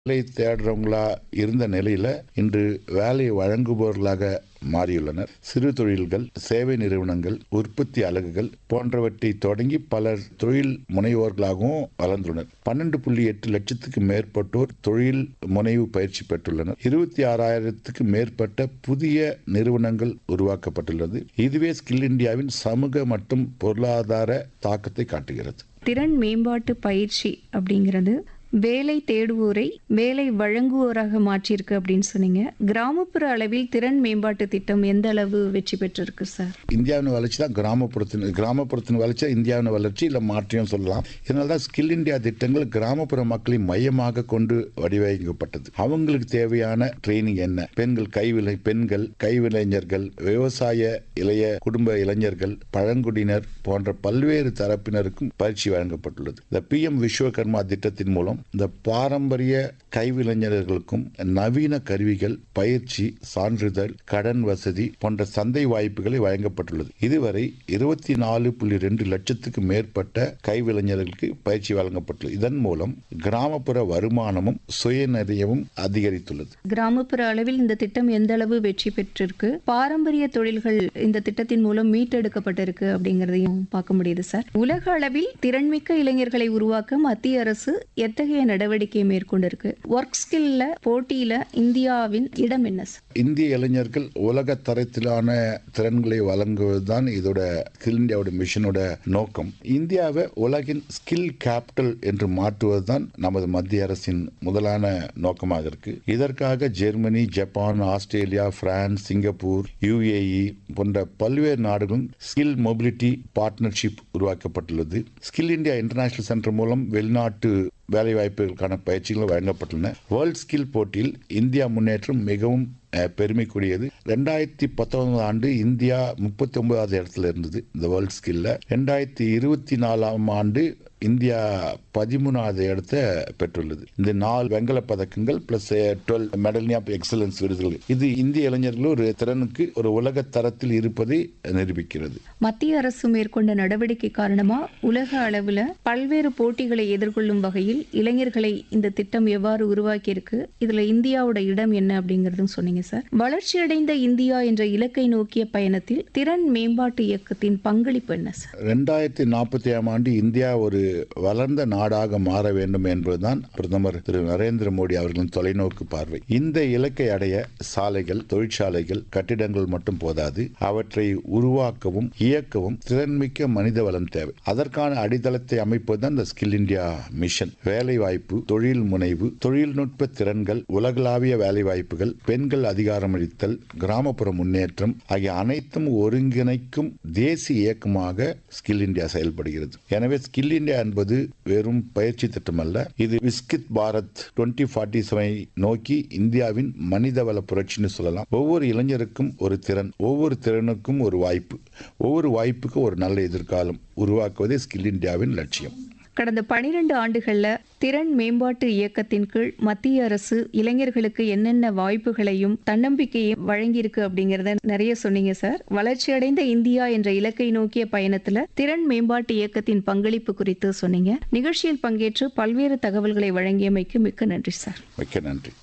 வேலை தேடுறவங்களா இருந்த நிலையில இன்று வேலை வழங்குபவர்களாக மாறியுள்ளனர் சிறு தொழில்கள் சேவை நிறுவனங்கள் உற்பத்தி அலகுகள் போன்றவற்றை தொடங்கி பலர் தொழில் முனைவோர்களாகவும் வளர்ந்துள்ளனர் பன்னெண்டு புள்ளி எட்டு லட்சத்துக்கு மேற்பட்டோர் தொழில் முனைவு பயிற்சி பெற்றுள்ளனர் இருபத்தி ஆறாயிரத்துக்கு மேற்பட்ட புதிய நிறுவனங்கள் உருவாக்கப்பட்டுள்ளது இதுவே ஸ்கில் இந்தியாவின் சமூக மற்றும் பொருளாதார தாக்கத்தை காட்டுகிறது திறன் மேம்பாட்டு பயிற்சி அப்படிங்கிறது வேலை தேடுவோரை வேலை வழங்குவோராக மாற்றியிருக்கு அப்படின்னு சொன்னீங்க கிராமப்புற அளவில் திறன் மேம்பாட்டு திட்டம் எந்த அளவு வெற்றி பெற்றிருக்கு சார் இந்தியாவின் வளர்ச்சி தான் கிராமப்புறத்தின் கிராமப்புறத்தின் வளர்ச்சி தான் இந்தியாவின் வளர்ச்சி இல்லை மாற்றியும் சொல்லலாம் இதனால தான் ஸ்கில் இந்தியா திட்டங்கள் கிராமப்புற மக்களை மையமாக கொண்டு வடிவமைக்கப்பட்டது அவங்களுக்கு தேவையான ட்ரைனிங் என்ன பெண்கள் கைவினை பெண்கள் கைவிளைஞர்கள் விவசாய இளைய குடும்ப இளைஞர்கள் பழங்குடியினர் போன்ற பல்வேறு தரப்பினருக்கும் பயிற்சி வழங்கப்பட்டுள்ளது இந்த பி எம் விஸ்வகர்மா திட்டத்தின் மூலம் இந்த பாரம்பரிய கைவிளைஞர்களுக்கும் நவீன கருவிகள் பயிற்சி சான்றிதழ் கடன் வசதி போன்ற சந்தை வாய்ப்புகளை வழங்கப்பட்டுள்ளது இதுவரை இருபத்தி நாலு புள்ளி ரெண்டு லட்சத்துக்கு மேற்பட்ட கைவிளைஞர்களுக்கு பயிற்சி வழங்கப்பட்டுள்ளது இதன் மூலம் கிராமப்புற வருமானமும் சுயநிறையவும் அதிகரித்துள்ளது கிராமப்புற அளவில் இந்த திட்டம் எந்த அளவு வெற்றி பெற்றிருக்கு பாரம்பரிய தொழில்கள் இந்த திட்டத்தின் மூலம் மீட்டெடுக்கப்பட்டிருக்கு அப்படிங்கறதையும் பார்க்க முடியுது சார் உலக அளவில் திறன்மிக்க இளைஞர்களை உருவாக்க மத்திய அரசு எத்தகைய நடவடிக்கை மேற்கொண்டிருக்கு ஒர்க் ஸ்கில்ல போட்டியில இந்தியாவின் இடம் என்ன சார் இந்திய இளைஞர்கள் உலக தரத்திலான திறன்களை வழங்குவதுதான் இதோட ஸ்கில் இந்தியாவோட மிஷனோட நோக்கம் இந்தியாவை உலகின் ஸ்கில் கேபிட்டல் என்று மாற்றுவதுதான் நமது மத்திய அரசின் முதலான நோக்கமாக இருக்கு இதற்காக Germany Japan Australia France Singapore UAE போன்ற பல்வேறு நாடுகளும் ஸ்கில் மொபிலிட்டி பார்ட்னர்ஷிப் உருவாக்கப்பட்டுள்ளது ஸ்கில் இந்தியா இன்டர்நேஷனல் சென்டர் மூலம் வெளிநாட்டு வேலைவாய்ப்புகளுக்கான பயிற்சிகள் வழங்கப்பட்டுள்ளன வேர்ல்ட் ஸ்கில் போட்டியில் இந்தியா முன்னேற்றம் மிகவும் அஹ், பெருமைக்குரியது ரெண்டாயிரத்தி பத்தொன்பதாம் ஆண்டு இந்தியா முப்பத்தி ஒன்பதாவது இடத்துல இருந்தது இந்த வேர்ல்ட் ஸ்கில்ல ரெண்டாயிரத்தி இருபத்தி நாலாம் ஆண்டு இந்தியா பதிமூணாவது இடத்தை பெற்றுள்ளது இந்த நாலு வெங்கல பதக்கங்கள் plus twelve medal of excellence விருதுகள் இது இந்திய இளைஞர்கள் ஒரு திறனுக்கு ஒரு உலக தரத்தில் இருப்பதை நிரூபிக்கிறது மத்திய அரசு மேற்கொண்ட நடவடிக்கை காரணமா உலக அளவுல பல்வேறு போட்டிகளை எதிர்கொள்ளும் வகையில் இளைஞர்களை இந்த திட்டம் எவ்வாறு உருவாக்கியிருக்கு இதுல இந்தியாவோட இடம் என்ன அப்படிங்கறதும் சொன்னீங்க சார் வளர்ச்சியடைந்த இந்தியா என்ற இலக்கை நோக்கிய பயணத்தில் திறன் மேம்பாட்டு இயக்கத்தின் பங்களிப்பு என்ன சார் ரெண்டாயிரத்தி நாற்பத்தி ஏழாம் ஆண்டு இந்தியா ஒரு வளர்ந்த நாடாக மாற வேண்டும் என்பதுதான் பிரதமர் திரு நரேந்திர மோடி அவர்களின் தொலைநோக்கு பார்வை இந்த இலக்கை அடைய சாலைகள் தொழிற்சாலைகள் கட்டிடங்கள் மட்டும் போதாது அவற்றை உருவாக்கவும் இயக்கவும் திறன்மிக்க மனித வளம் தேவை அதற்கான அடித்தளத்தை அமைப்பதுதான் இந்த ஸ்கில் இந்தியா மிஷன் வேலை வாய்ப்பு தொழில் முனைவு தொழில்நுட்ப திறன்கள் உலகளாவிய வேலை வாய்ப்புகள் பெண்கள் அதிகாரமளித்தல் கிராமப்புற முன்னேற்றம் ஆகிய அனைத்தும் ஒருங்கிணைக்கும் தேசிய இயக்கமாக ஸ்கில் இந்தியா செயல்படுகிறது எனவே ஸ்கில் இந்தியா என்பது வெறும் பயிற்சி திட்டம் அல்ல இது விஸ்கித் பாரத் டுவெண்ட்டி ஃபார்ட்டி செவனை நோக்கி இந்தியாவின் மனிதவள புரட்சின்னு சொல்லலாம் ஒவ்வொரு இளைஞருக்கும் ஒரு திறன் ஒவ்வொரு திறனுக்கும் ஒரு வாய்ப்பு ஒவ்வொரு வாய்ப்புக்கும் ஒரு நல்ல எதிர்காலம் உருவாக்குவதே ஸ்கில் இந்தியாவின் லட்சியம் கடந்த பனிரெண்டு ஆண்டுகள்ல திறன் மேம்பாட்டு இயக்கத்தின் கீழ் மத்திய அரசு இளைஞர்களுக்கு என்னென்ன வாய்ப்புகளையும் தன்னம்பிக்கையும் வழங்கியிருக்கு அப்படிங்கறத நிறைய சொன்னீங்க சார் வளர்ச்சியடைந்த இந்தியா என்ற இலக்கை நோக்கிய பயணத்துல திறன் மேம்பாட்டு இயக்கத்தின் பங்களிப்பு குறித்து சொன்னீங்க நிகழ்ச்சியில் பங்கேற்று பல்வேறு தகவல்களை வழங்கியமைக்கு மிக்க நன்றி சார் மிக்க நன்றி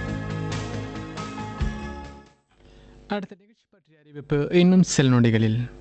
அடுத்த நிகழ்ச்சி பற்றிய அறிவிப்பு இன்னும் சில நொடிகளில்